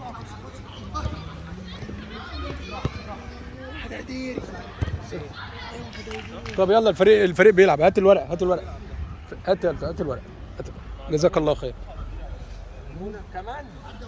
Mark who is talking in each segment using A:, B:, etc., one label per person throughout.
A: طب يلا الفريق الفريق بيلعب هات الورق هات الورق هات هات هات الورق هات جزاك الله خير
B: كمان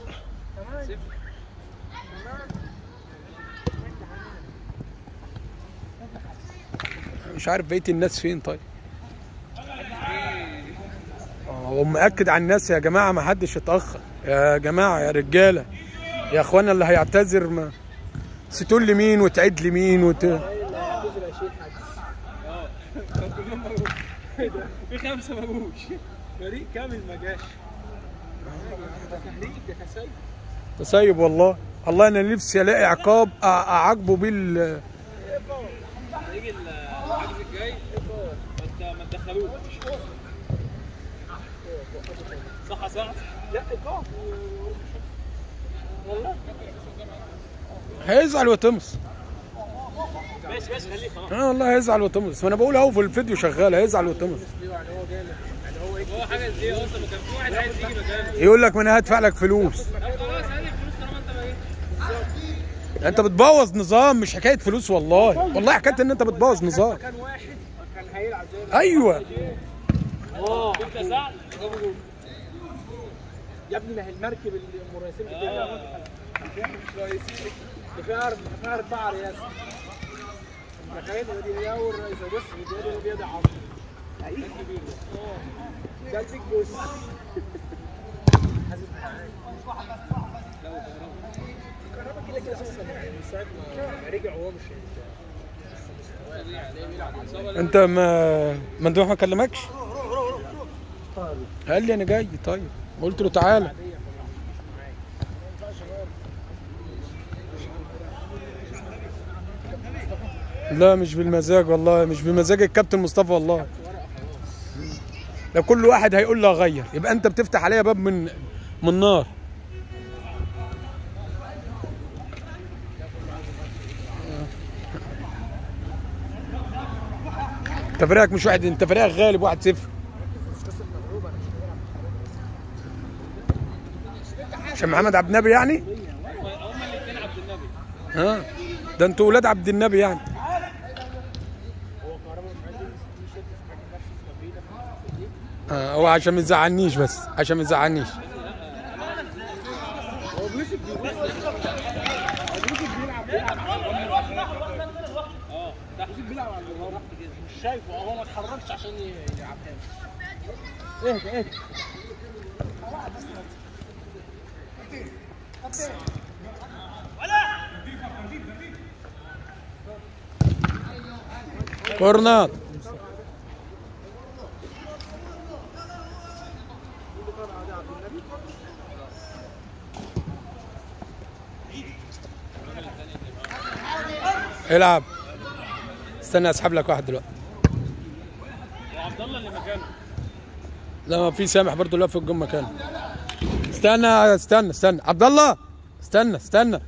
A: مش عارف بقيه الناس فين طيب آه، ومأكد على الناس يا جماعه ما حدش يتاخر يا جماعه يا رجاله يا اخوانا اللي هيعتذر ما تقول لي مين وتعد لي مين وت...
B: في خمسه ما جوش فريق كامل ما جاش ده تهريج ده تسيب
A: تسيب والله والله انا نفسي الاقي عقاب أ- اعاقبه بال
B: هيجي الحجز الجاي ما ما تدخلوش صح صح لا ايقاف والله
A: هيزعل وتمص
B: ماشي ماشي خليه خلاص
A: اه والله هيزعل وتمص وانا بقول اهو في الفيديو شغال هيزعل وتمص
B: يعني هو جالب يعني هو هو حاجه زي اصلا ما كان في واحد عايز يجي مكانه
A: يقول لك ما انا هدفع لك فلوس
B: طب خلاص هذه الفلوس طالما انت ما جيتش
A: انت بتبوظ نظام مش حكايه فلوس والله والله حكايه ان انت بتبوظ نظام
B: كان واحد كان هيلعب زي
A: ايوه
B: اه انت زعل يا ابني ما هي المركب اللي المراسين بتاعها مش رئيسين ده فيها أربعة فيها أربعة رئاسة تخيل دي هي أول رئيسة بص دي اللي بيدعي عمرو حقيقي كبير ده البيج بوس حاسب معاك كهربا كده كده أصلا يعني من ساعة ما رجع وهو مش
A: انت ما مندوح ما كلمكش قال لي انا جاي طيب قلت له تعالى لا مش بالمزاج والله مش بمزاج الكابتن مصطفى والله لو كل واحد هيقول له غير يبقى انت بتفتح عليا باب من من نار انت فريقك مش واحد انت فريقك غالب واحد صفر عشان محمد عبد النبي يعني
B: هما الاثنين عبد النبي
A: ها ده انتوا ولاد عبد النبي يعني
B: هو كهربا مش عايز يلبس تي شيرت في حاجه نفس التمرينه في نفس التدريب
A: اه هو عشان ما يزعلنيش بس عشان ما يزعلنيش
B: هو بيوسف بيبص هو بيوسف بيلعب بيلعب اه ده بيوسف بيلعب على المهارة مش شايفه هو ما اتحركش عشان يلعبها اهدى اهدى
A: كورنر العب استنى اسحب لك واحد دلوقتي
B: وعبد الله اللي مكانه
A: لا ما في سامح برضه لا في الجون مكانه استنى استنى استنى عبد الله استنى استنى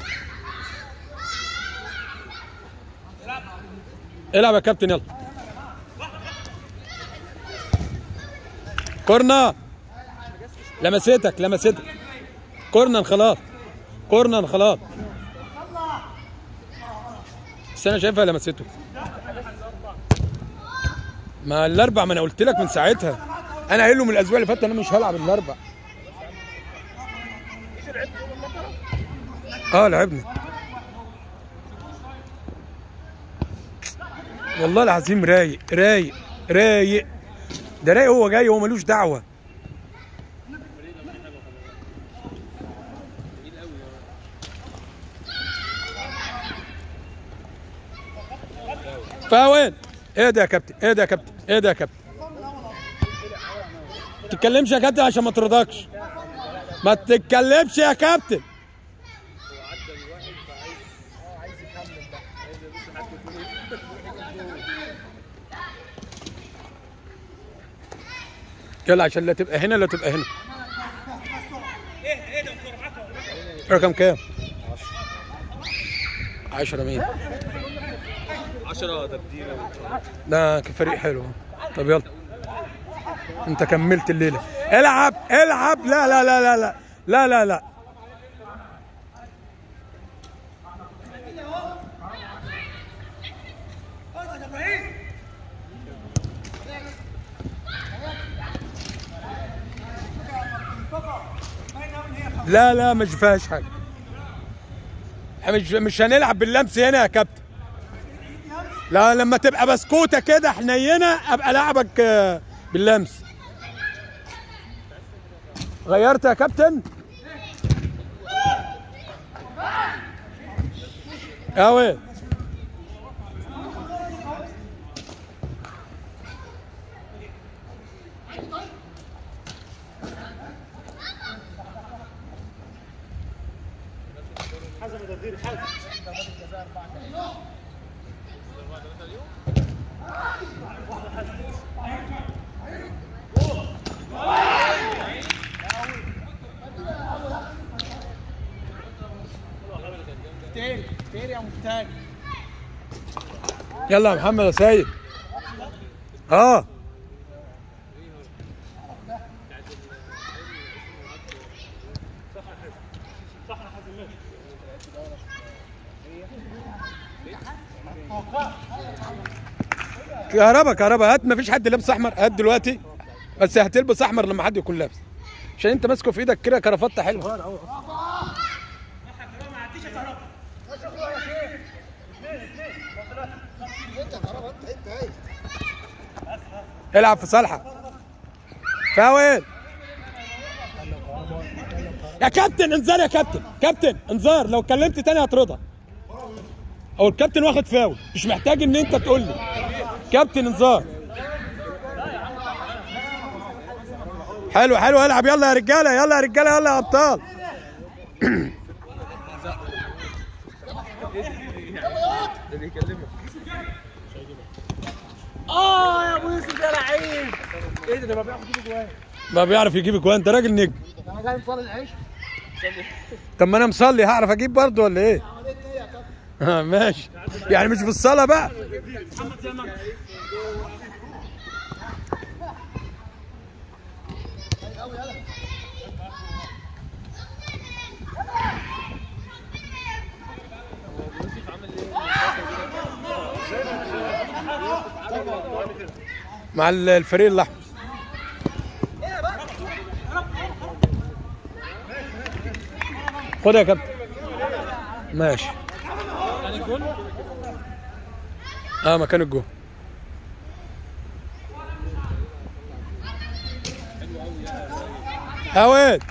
A: العب يا كابتن يلا كورنر لمستك لمستك كورنر خلاص كورنر خلاص بس انا شايفها لمسته ما الاربع ما انا قلت لك من ساعتها انا قايل له من الاسبوع اللي فات انا مش هلعب الاربع اه لعبنا والله العظيم رايق رايق رايق ده رايق هو جاي هو ملوش دعوه فاول ايه ده يا كابتن ايه ده يا كابتن ايه ده يا كابتن ما تتكلمش يا كابتن عشان ما ترضاكش ما تتكلمش يا كابتن يلا عشان لا تبقى هنا لا تبقى هنا رقم كام؟ 10 مين؟
B: 10 تبديله
A: ده فريق حلو طب يلا انت كملت الليله العب العب لا لا لا لا لا لا لا لا لا لا مش فيهاش حاجه إحنا مش مش هنلعب باللمس هنا يا كابتن لا لما تبقى بسكوته كده حنينه ابقى لعبك آه، باللمس غيرت يا كابتن قوي
B: فتيري فتيري يا مفتاح
A: يلا يا محمد يا سيد اه كهربا كهربا هات مفيش حد لابس احمر هات دلوقتي بس هتلبس احمر لما حد يكون لابس عشان انت ماسكه في ايدك كده كرافته حلوه العب في صالحه فاول يا كابتن انذار يا كابتن كابتن انذار لو اتكلمت تاني هطردها او الكابتن واخد فاول مش محتاج ان انت تقول لي كابتن انذار حلو حلو العب يلا يا رجاله يلا يا رجاله يلا يا ابطال
B: اه يا ابو يوسف يا لعيب ايه ده ده ما بياخد يجيب جوان
A: ما بيعرف يجيب اجوان انت راجل نجم
B: انا جاي مصلي العيش
A: طب ما انا مصلي هعرف اجيب برضه ولا ايه؟ اه ماشي يعني مش بالصلاه بقى مع ال- الفريق الاحمر خد يا كابتن ماشي اه مكان الجول هواد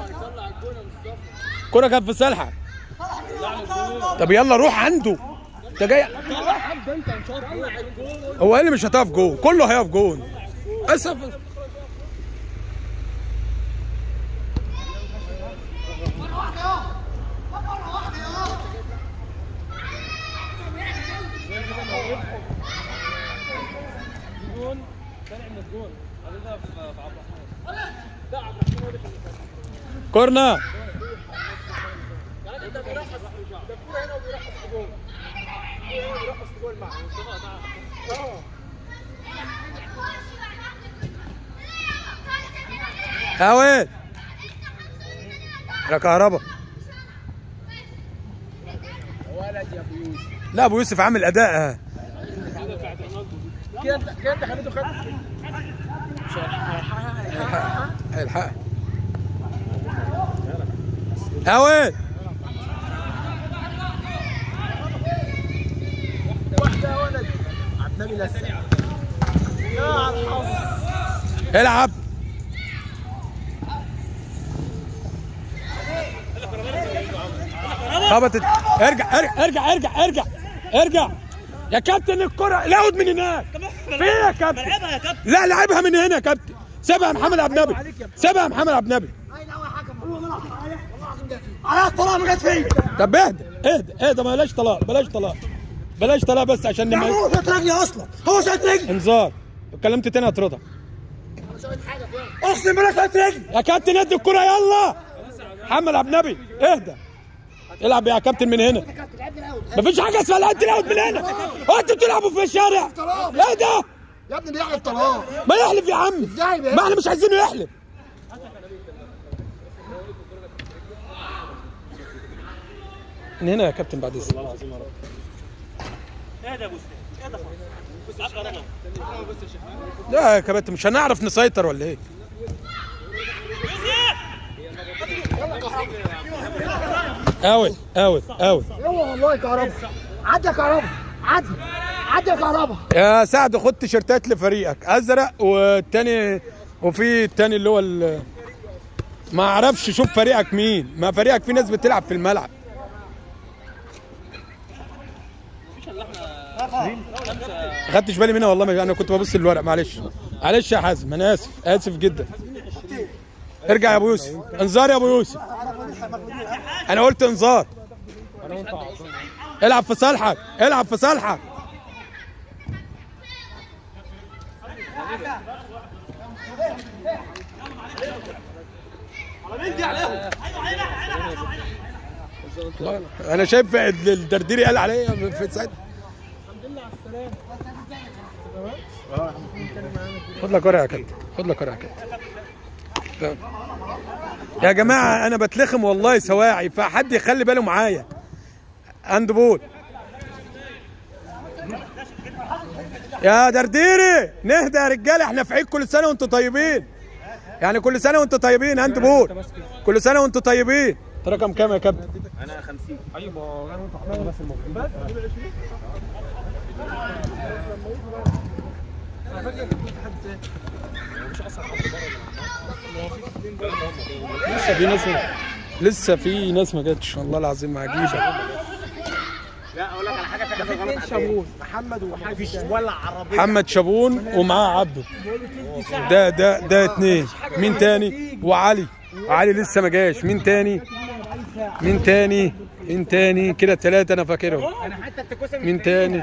A: كرة كانت في صالحة طب يلا روح عنده انت جاي هو قال لي مش هتقف جول كله هيقف جول اسف كورنا
B: ده بيرقص ده الكوره هنا وبيرقص في جول الكورة هنا وبيرقص في جول معاه اه
A: هواد يا كهربا
B: ولد يا ابو يوسف
A: لا ابو يوسف عامل اداء اه.
B: كده انت كده انت خليته خد
A: الحق هواد
B: واحده يا ولد عبد النبي لسه يا على الحظ
A: العب خبطت ارجع ارجع ارجع ارجع ارجع ارجع يا كابتن الكرة لاود من هناك فين يا كابتن
C: ملعبها يا كابتن
A: لا لعبها من هنا يا كابتن سيبها يا محمد عبد النبي سيبها يا محمد عبد النبي
C: على الطلاق ما جت فيه
A: طب اهدى اهدى اهدى بلاش طلاق بلاش طلاق بلاش طلاق بس عشان نما-
C: هو شاط رجلي اصلا هو شاط رجلي
A: انذار اتكلمت تاني هطردك
C: اقسم بالله شاط رجلي
A: يا كابتن ادي الكرة يلا محمد عبد النبي اهدى العب يا كابتن من هنا مفيش حاجه اسمها لا انت لاعب من هنا هو انتوا بتلعبوا في الشارع اهدى
C: يا ابني بيحلف طلاق
A: ما يحلف يا عم
C: ازاي بقى؟
A: ما احنا مش عايزينه يحلف من هنا يا كابتن بعد اذنك
C: اهدى يا ابو سليم اهدى خالص عبر انا
A: لا يا كابتن مش هنعرف نسيطر ولا ايه اوت اوت اوت
C: هو والله كهربا عدى كهربا عدى عدى كهربا
A: يا سعد خد تيشيرتات لفريقك ازرق والتاني وفي التاني اللي هو ال- ما اعرفش شوف فريقك مين ما فريقك في ناس بتلعب في الملعب ما خدتش بالي منها والله ما- انا كنت ببص للورق معلش معلش يا حازم انا اسف اسف جدا ارجع يا ابو يوسف انذار يا ابو يوسف انا قلت انذار العب في صالحك العب في صالحك والله انا شايف الدرديري قال عليا في ساعتها خد لك ورقه يا كابتن خد لك ورقه يا كابتن يا جماعه انا بتلخم والله سواعي فحد يخلي باله معايا هاند بول يا درديري نهدى يا رجاله احنا في عيد كل سنه وانتم طيبين يعني كل سنه وانتم طيبين هاند بول كل سنه وانتم طيبين انت رقم كام يا كابتن لسه في ناس ما- لسه في ناس ما جاتش والله العظيم عجيبه
B: لا اقول لك على حاجه في حاجه غلط شابون محمد ومفيش ولا عربيه
A: محمد شابون ومعاه عبده ده ده ده اتنين مين تاني وعلي علي لسه ما جاش مين تاني مين تاني مين تاني كده ثلاثة أنا فاكرهم
B: انا حتى التكوسه
A: مين تاني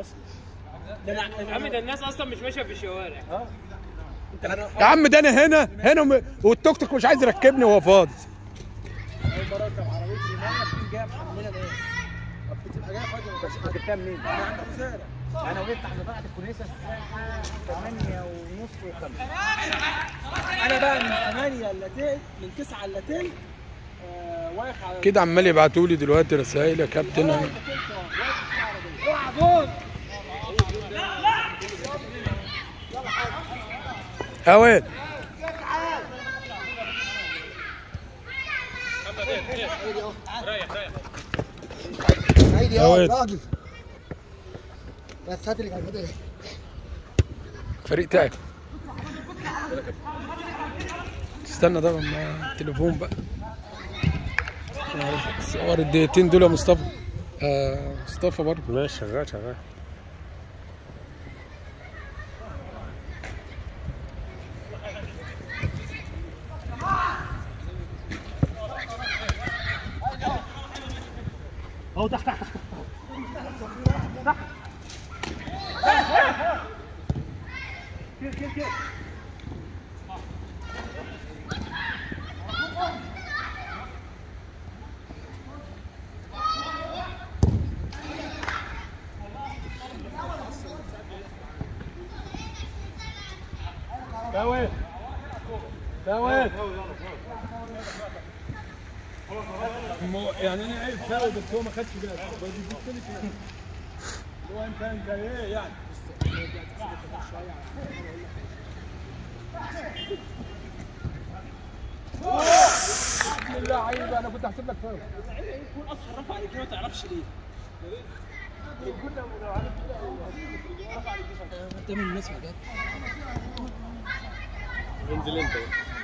D: يا عم ده الناس اصلا مش ماشيه في الشوارع
A: يا عم ده أنا هنا هنا م- والتوك توك مش عايز يركبني وهو فاضي
B: بركب عربيه رمايه بتكون جايه محمله ناس بتبقى جايه فاضيه بس جبتها منين؟ انا عندك سهله انا وقفت عند طلعت الكنيسه الساعه 8 ونص و5 انا بقى من 8 الا تلت من 9 الا تلت آه، واقف على
A: كده عمال يبعتوا لي دلوقتي رسائل يا كابتن أنا
B: اوعى جول
A: أويل
C: عيد يا
A: أويل.
C: راجل بس هات اللي كان
A: فريق تعب استنى ده مع التليفون بقى صور الدقيقتين دول يا مصطفى آه مصطفى برضه
E: ماشي شغال شغال
B: اهو تحت تحت كده كده كده
A: داوود داوود يعني انا عايز فاول بس هو ما خدش باله هو انت انت ايه يعني بسم الله عيب انا كنت هحسب لك فاول
B: يكون اصلا رفع رجليه ما تعرفش ليه انت من الناس ما جت
E: انزل انت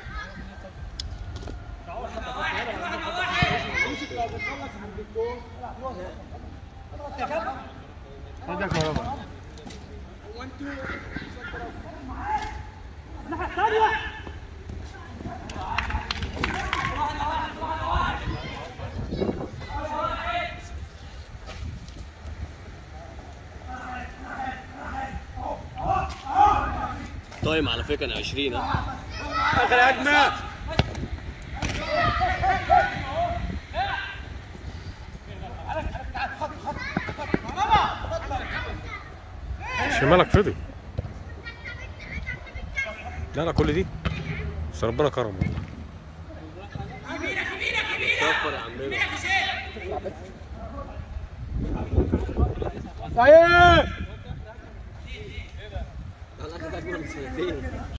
E: تايم على فكره انا 20 ها
A: اخر هجمه
E: شمالك فضي لا لا كل دي بس ربنا كرم والله
D: صفر يا عمنا
A: طيب
D: انا اخدت اجمل من سنتين